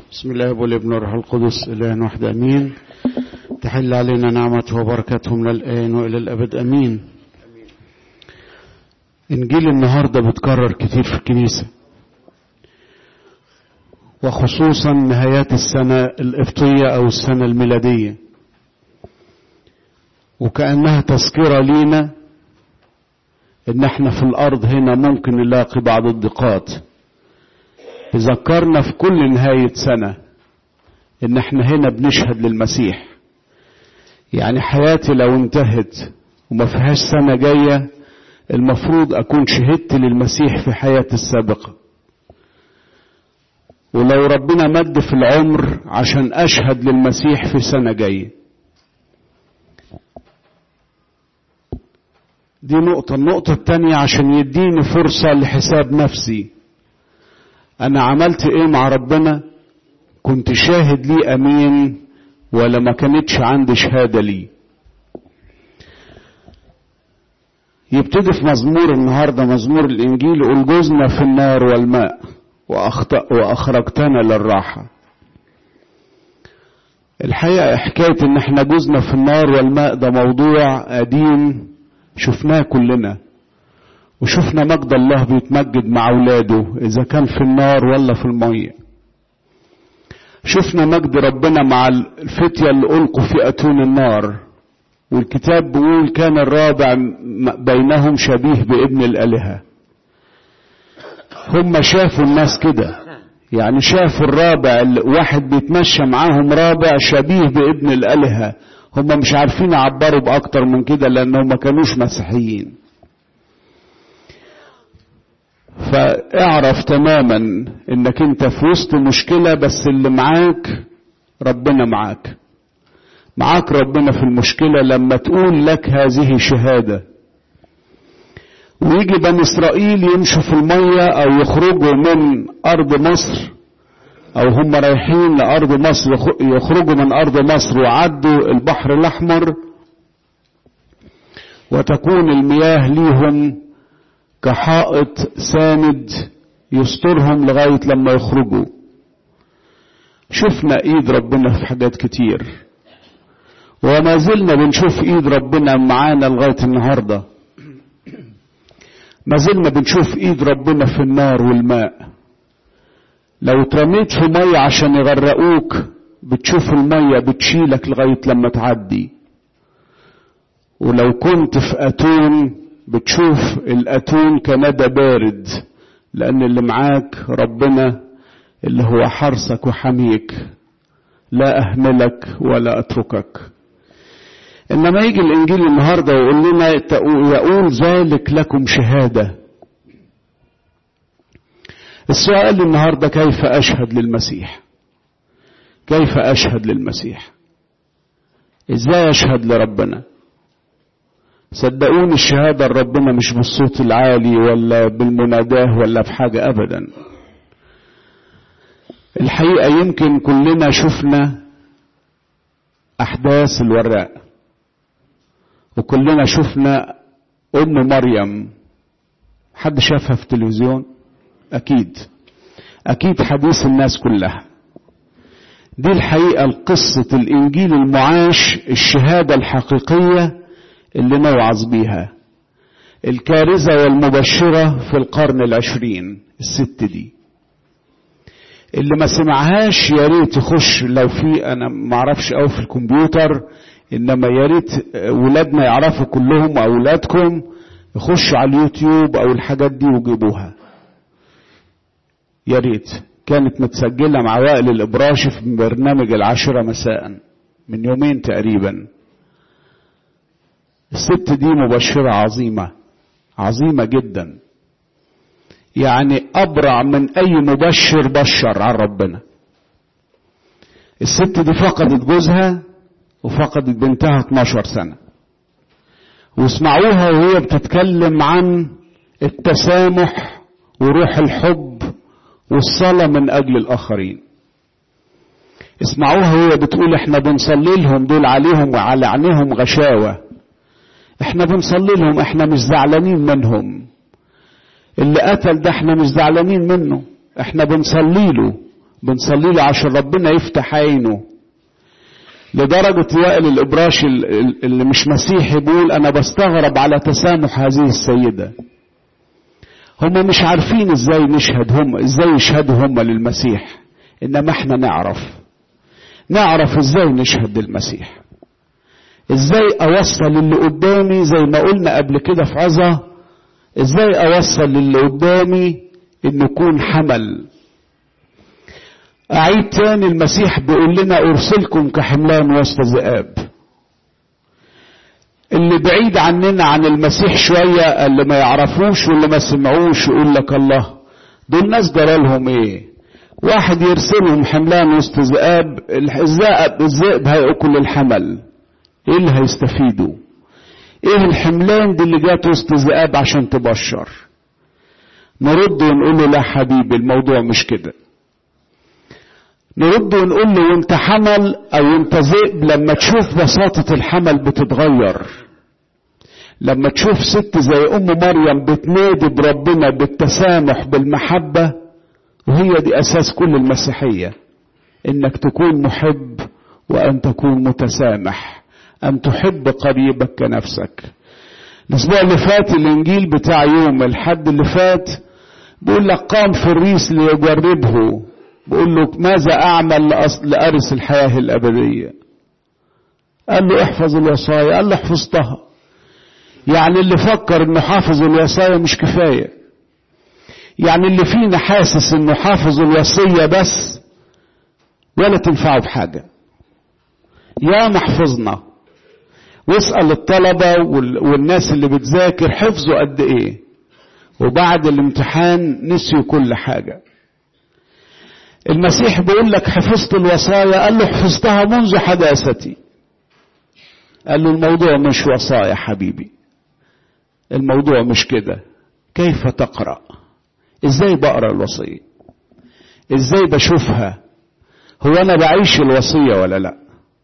بسم الله والابن والروح القدس إله واحد أمين تحل علينا نعمته وبركاته من الآن وإلى الأبد أمين إنجيل النهاردة بتكرر كتير في الكنيسة وخصوصا نهايات السنة القبطية أو السنة الميلادية وكأنها تذكرة لينا إن احنا في الأرض هنا ممكن نلاقي بعض الضيقات تذكرنا في كل نهاية سنة إن احنا هنا بنشهد للمسيح يعني حياتي لو انتهت وما فيهاش سنة جاية المفروض أكون شهدت للمسيح في حياتي السابقة ولو ربنا مد في العمر عشان أشهد للمسيح في سنة جاية دي نقطة النقطة التانية عشان يديني فرصة لحساب نفسي أنا عملت إيه مع ربنا كنت شاهد لي أمين ولا ما كانتش عندي شهادة لي يبتدي في مزمور النهاردة مزمور الإنجيل يقول جوزنا في النار والماء وأخرجتنا للراحة الحقيقة حكاية إن إحنا جوزنا في النار والماء ده موضوع قديم شفناه كلنا وشفنا مجد الله بيتمجد مع أولاده إذا كان في النار ولا في المية شفنا مجد ربنا مع الفتية اللي ألقوا في أتون النار والكتاب بيقول كان الرابع بينهم شبيه بابن الآلهة هم شافوا الناس كده يعني شافوا الرابع واحد بيتمشى معاهم رابع شبيه بابن الآلهة هم مش عارفين يعبروا بأكتر من كده لأنهم ما كانوش مسيحيين فاعرف تماما انك انت في وسط مشكلة بس اللي معاك ربنا معاك معاك ربنا في المشكلة لما تقول لك هذه شهادة ويجي بني اسرائيل يمشوا في المية او يخرجوا من ارض مصر او هم رايحين لارض مصر يخرجوا من ارض مصر وعدوا البحر الاحمر وتكون المياه ليهم كحائط ساند يسترهم لغاية لما يخرجوا شفنا ايد ربنا في حاجات كتير وما زلنا بنشوف ايد ربنا معانا لغاية النهاردة ما زلنا بنشوف ايد ربنا في النار والماء لو اترميت في مية عشان يغرقوك بتشوف المية بتشيلك لغاية لما تعدي ولو كنت في اتون بتشوف الاتون كندى بارد لان اللي معاك ربنا اللي هو حرسك وحميك لا اهملك ولا اتركك انما يجي الانجيل النهارده ويقول لنا يقول ذلك لكم شهاده السؤال النهارده كيف اشهد للمسيح كيف اشهد للمسيح ازاي اشهد لربنا صدقوني الشهادة لربنا مش بالصوت العالي ولا بالمناداه ولا بحاجة أبدا الحقيقة يمكن كلنا شفنا أحداث الوراء وكلنا شفنا أم مريم حد شافها في التلفزيون أكيد أكيد حديث الناس كلها دي الحقيقة القصة الإنجيل المعاش الشهادة الحقيقية اللي نوعظ بيها الكارثة والمبشرة في القرن العشرين الست دي اللي ما سمعهاش يا ريت يخش لو في انا ما اعرفش قوي في الكمبيوتر انما يا ريت ولادنا يعرفوا كلهم اولادكم يخشوا على اليوتيوب او الحاجات دي ويجيبوها يا ريت كانت متسجلة مع وائل الإبراشي في برنامج العاشرة مساء من يومين تقريبا الست دي مبشرة عظيمة عظيمة جدا يعني أبرع من أي مبشر بشر عن ربنا الست دي فقدت جوزها وفقدت بنتها 12 سنة واسمعوها وهي بتتكلم عن التسامح وروح الحب والصلاة من أجل الآخرين اسمعوها وهي بتقول احنا بنصلي لهم دول عليهم وعلى عينيهم غشاوه احنا بنصلي لهم احنا مش زعلانين منهم اللي قتل ده احنا مش زعلانين منه احنا بنصلي له بنصلي له عشان ربنا يفتح عينه لدرجة وائل الإبراشي اللي مش مسيحي بيقول أنا بستغرب على تسامح هذه السيدة هم مش عارفين ازاي نشهد هم ازاي يشهدوا هم للمسيح انما احنا نعرف نعرف ازاي نشهد للمسيح ازاي اوصل اللي قدامي زي ما قلنا قبل كده في عظة ازاي اوصل للي قدامي انه يكون حمل اعيد تاني المسيح بيقول لنا ارسلكم كحملان وسط ذئاب اللي بعيد عننا عن المسيح شوية اللي ما يعرفوش واللي ما سمعوش يقول لك الله دول ناس جرالهم ايه واحد يرسلهم حملان وسط ذئاب الذئب الذئب هياكل الحمل ايه اللي هيستفيدوا ايه الحملان دي اللي جات وسط ذئاب عشان تبشر نرد ونقول له لا حبيبي الموضوع مش كده نرد ونقول له وانت حمل او انت ذئب لما تشوف بساطة الحمل بتتغير لما تشوف ست زي ام مريم بتنادي بربنا بالتسامح بالمحبة وهي دي اساس كل المسيحية انك تكون محب وان تكون متسامح ان تحب قريبك كنفسك الاسبوع اللي فات الانجيل بتاع يوم الحد اللي فات بيقول لك قام فريس ليجربه بقول له ماذا أعمل لأصل لأرث الحياة الأبدية قال له احفظ الوصايا قال له حفظتها يعني اللي فكر انه حافظ الوصايا مش كفاية يعني اللي فينا حاسس انه حافظ الوصية بس ولا تنفعه بحاجة يا محفظنا واسأل الطلبة والناس اللي بتذاكر حفظوا قد ايه وبعد الامتحان نسيوا كل حاجة المسيح بيقول لك حفظت الوصايا قال له حفظتها منذ حداثتي قال له الموضوع مش وصايا حبيبي الموضوع مش كده كيف تقرأ ازاي بقرأ الوصية ازاي بشوفها هو انا بعيش الوصية ولا لا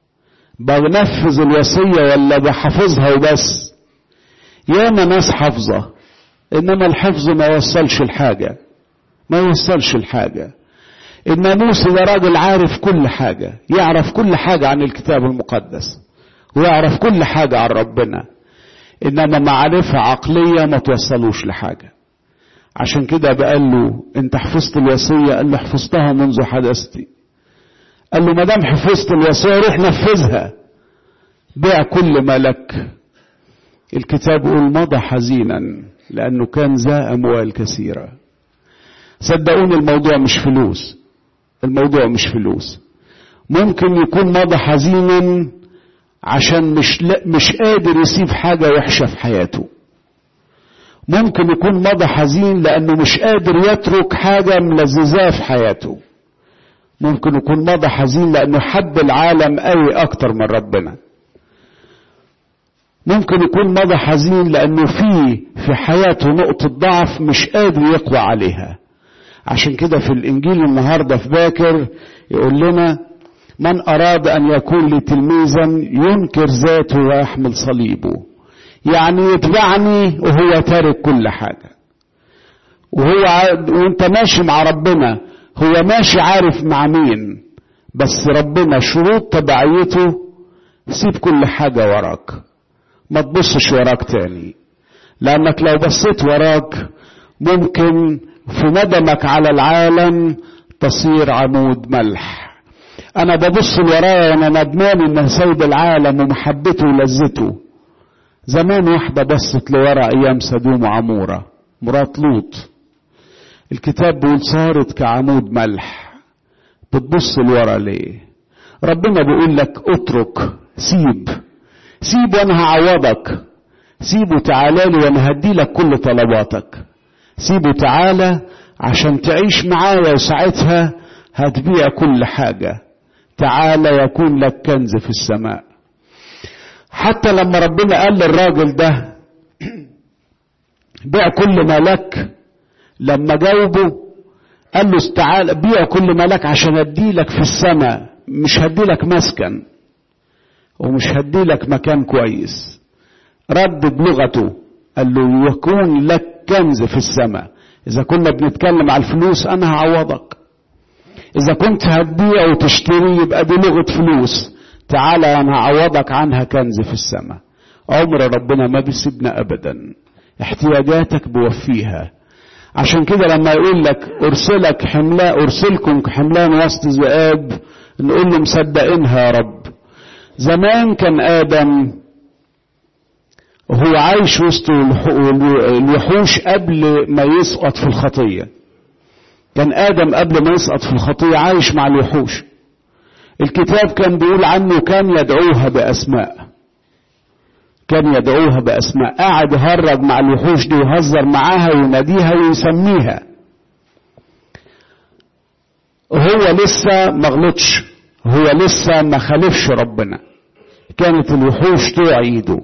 بنفذ الوصية ولا بحفظها وبس ياما ناس حافظة انما الحفظ ما يوصلش الحاجة ما يوصلش الحاجة الناموس ده راجل عارف كل حاجة يعرف كل حاجة عن الكتاب المقدس ويعرف كل حاجة عن ربنا إنما معرفة عقلية ما توصلوش لحاجة عشان كده بقال له انت حفظت الوصية قال له حفظتها منذ حدثتي قال له ما دام حفظت الوصية روح نفذها بيع كل ما لك الكتاب يقول مضى حزينا لأنه كان ذا أموال كثيرة صدقوني الموضوع مش فلوس الموضوع مش فلوس ممكن يكون مضى حزينا عشان مش مش قادر يسيب حاجة وحشة في حياته ممكن يكون مضى حزين لأنه مش قادر يترك حاجة ملذذاه في حياته ممكن يكون مضى حزين لأنه حب العالم قوي أكتر من ربنا ممكن يكون مضى حزين لأنه في في حياته نقطة ضعف مش قادر يقوى عليها عشان كده في الإنجيل النهاردة في باكر يقول لنا من أراد أن يكون لي تلميذا ينكر ذاته ويحمل صليبه يعني يتبعني وهو تارك كل حاجة وهو وانت ماشي مع ربنا هو ماشي عارف مع مين بس ربنا شروط تبعيته سيب كل حاجة وراك ما تبصش وراك تاني لأنك لو بصيت وراك ممكن في ندمك على العالم تصير عمود ملح انا ببص لورايا وانا ندمان ان سيد العالم ومحبته ولذته زمان واحده بصت لورا ايام سدوم وعموره مرات لوط الكتاب بيقول صارت كعمود ملح بتبص لورا ليه ربنا بيقول لك اترك سيب سيب وانا هعوضك سيب وتعالى لي وانا هدي لك كل طلباتك سيبه تعالى عشان تعيش معايا وساعتها هتبيع كل حاجة تعالى يكون لك كنز في السماء حتى لما ربنا قال للراجل ده بيع كل ما لك لما جاوبه قال له تعالى بيع كل ما لك عشان اديلك في السماء مش هديلك مسكن ومش هديلك مكان كويس رد بلغته قال له يكون لك كنز في السماء إذا كنا بنتكلم على الفلوس أنا هعوضك اذا كنت هتبيع وتشتري يبقى دي لغة فلوس تعالى انا هعوضك عنها كنز في السماء عمر ربنا ما بيسيبنا ابدا احتياجاتك بوفيها عشان كده لما يقول لك ارسلك حملاء ارسلكم حملان وسط ذئاب نقول له مصدقينها يا رب زمان كان ادم وهو عايش وسط الوحوش قبل ما يسقط في الخطيه كان ادم قبل ما يسقط في الخطيه عايش مع الوحوش الكتاب كان بيقول عنه كان يدعوها باسماء كان يدعوها باسماء قاعد يهرج مع الوحوش دي ويهزر معاها ويناديها ويسميها وهو لسه ما غلطش هو لسه ما خالفش ربنا كانت الوحوش توع ايده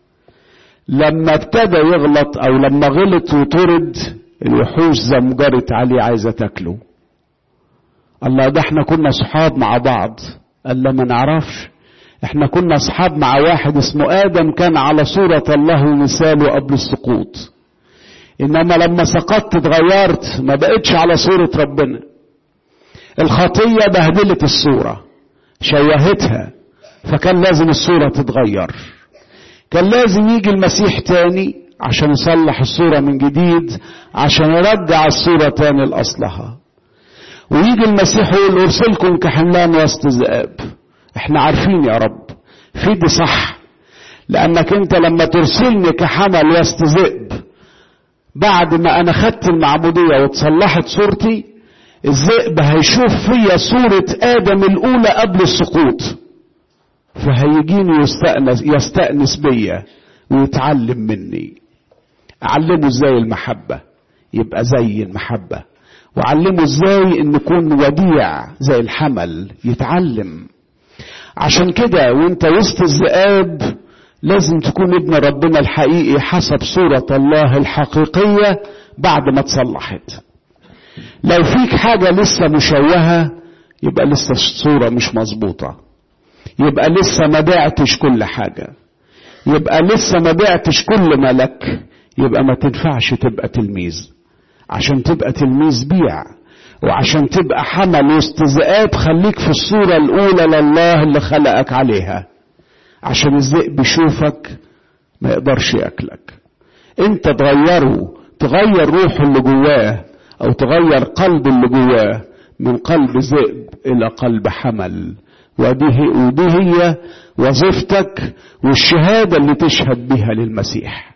لما ابتدى يغلط او لما غلط وطرد الوحوش زمجرت عليه عايزه تاكله الله ده احنا كنا صحاب مع بعض قال لا ما نعرفش احنا كنا اصحاب مع واحد اسمه ادم كان على صورة الله ومثاله قبل السقوط انما لما سقطت اتغيرت ما بقتش على صورة ربنا الخطية بهدلت الصورة شوهتها فكان لازم الصورة تتغير كان لازم يجي المسيح تاني عشان يصلح الصورة من جديد عشان يرجع الصورة تاني لأصلها ويجي المسيح يقول ارسلكم كحملان وسط ذئاب احنا عارفين يا رب في دي صح لانك انت لما ترسلني كحمل وسط ذئب بعد ما انا خدت المعبوديه وتصلحت صورتي الذئب هيشوف فيا صورة آدم الأولى قبل السقوط فهيجيني يستأنس, يستأنس بيا ويتعلم مني أعلمه ازاي المحبة يبقى زي المحبة وأعلمه ازاي ان نكون وديع زي الحمل يتعلم عشان كده وانت وسط الذئاب لازم تكون ابن ربنا الحقيقي حسب صورة الله الحقيقية بعد ما تصلحت لو فيك حاجة لسه مشوهة يبقى لسه الصورة مش مظبوطة يبقى لسه ما بعتش كل حاجة يبقى لسه ما بعتش كل ما لك يبقى ما تنفعش تبقى تلميذ عشان تبقى تلميذ بيع وعشان تبقى حمل وسط ذئاب خليك في الصورة الأولى لله اللي خلقك عليها عشان الذئب يشوفك ما يقدرش ياكلك انت تغيره تغير روحه اللي جواه او تغير قلب اللي جواه من قلب ذئب الى قلب حمل ودي, ودي هي وظيفتك والشهادة اللي تشهد بها للمسيح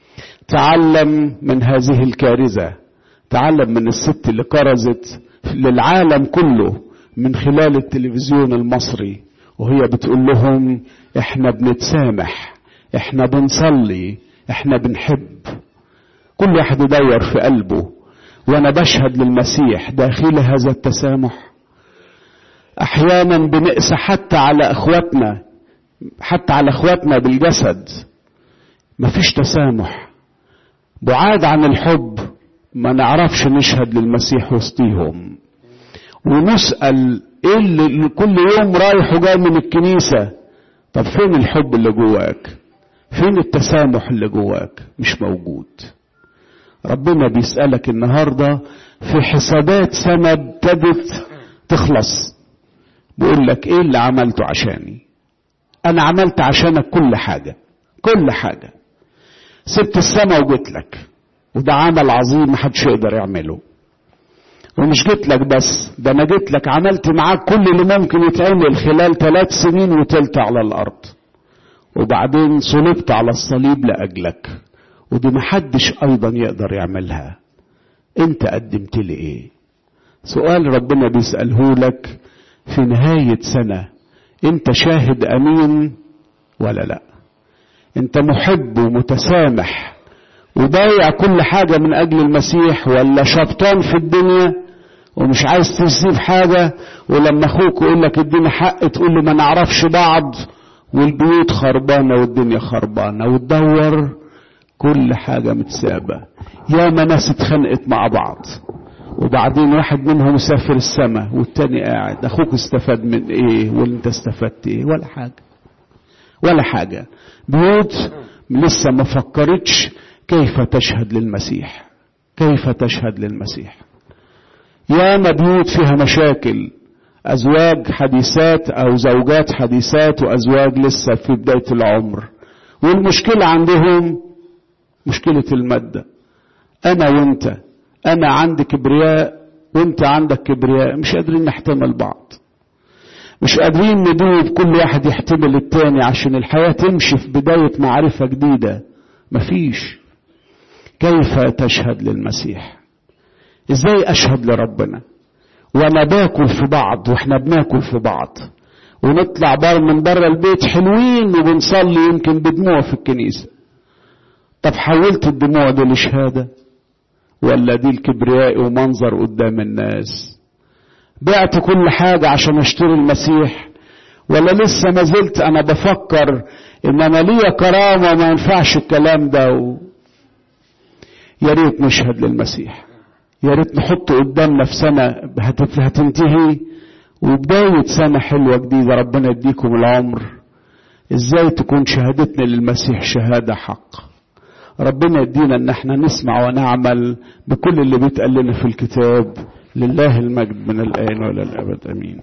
تعلم من هذه الكارثة تعلم من الست اللي كرزت للعالم كله من خلال التلفزيون المصري وهي بتقول لهم احنا بنتسامح احنا بنصلي احنا بنحب كل واحد يدور في قلبه وانا بشهد للمسيح داخل هذا التسامح احيانا بنقسى حتى على اخواتنا حتى على اخواتنا بالجسد مفيش تسامح بعاد عن الحب ما نعرفش نشهد للمسيح وسطيهم ونسأل ايه اللي كل يوم رايح وجاي من الكنيسة طب فين الحب اللي جواك فين التسامح اللي جواك مش موجود ربنا بيسألك النهاردة في حسابات سنة ابتدت تخلص بيقول لك ايه اللي عملته عشاني انا عملت عشانك كل حاجة كل حاجة سبت السماء وجيت لك وده عمل عظيم محدش يقدر يعمله ومش جيت لك بس ده انا جيت لك عملت معاك كل اللي ممكن يتعمل خلال ثلاث سنين وتلت على الارض وبعدين صلبت على الصليب لاجلك ودي محدش ايضا يقدر يعملها انت قدمت لي ايه سؤال ربنا بيسأله لك في نهاية سنة انت شاهد امين ولا لا انت محب ومتسامح وبايع كل حاجة من اجل المسيح ولا شبطان في الدنيا ومش عايز تسيب حاجة ولما اخوك يقول لك اديني حق تقول له ما نعرفش بعض والبيوت خربانة والدنيا خربانة وتدور كل حاجة متسابة يا ما ناس اتخانقت مع بعض وبعدين واحد منهم سافر السماء والتاني قاعد اخوك استفاد من ايه وانت استفدت ايه ولا حاجة ولا حاجة بيوت لسه ما فكرتش كيف تشهد للمسيح كيف تشهد للمسيح ياما بيوت فيها مشاكل أزواج حديثات أو زوجات حديثات وأزواج لسه في بداية العمر والمشكلة عندهم مشكلة المادة أنا وأنت أنا عندي كبرياء وأنت عندك كبرياء مش قادرين نحتمل بعض مش قادرين ندوب كل واحد يحتمل التاني عشان الحياة تمشي في بداية معرفة جديدة مفيش كيف تشهد للمسيح ازاي اشهد لربنا وانا باكل في بعض واحنا بناكل في بعض ونطلع بر من بره البيت حلوين وبنصلي يمكن بدموع في الكنيسة طب حولت الدموع دي لشهادة ولا دي الكبرياء ومنظر قدام الناس بعت كل حاجة عشان اشتري المسيح ولا لسه ما زلت انا بفكر ان انا ليا كرامة ما ينفعش الكلام ده و... يا ريت نشهد للمسيح يا ريت نحطه قدامنا في سنة هتنتهي وبداية سنة حلوة جديدة ربنا يديكم العمر ازاي تكون شهادتنا للمسيح شهادة حق ربنا يدينا ان احنا نسمع ونعمل بكل اللي بيتقال لنا في الكتاب لله المجد من الآن والى الأبد أمين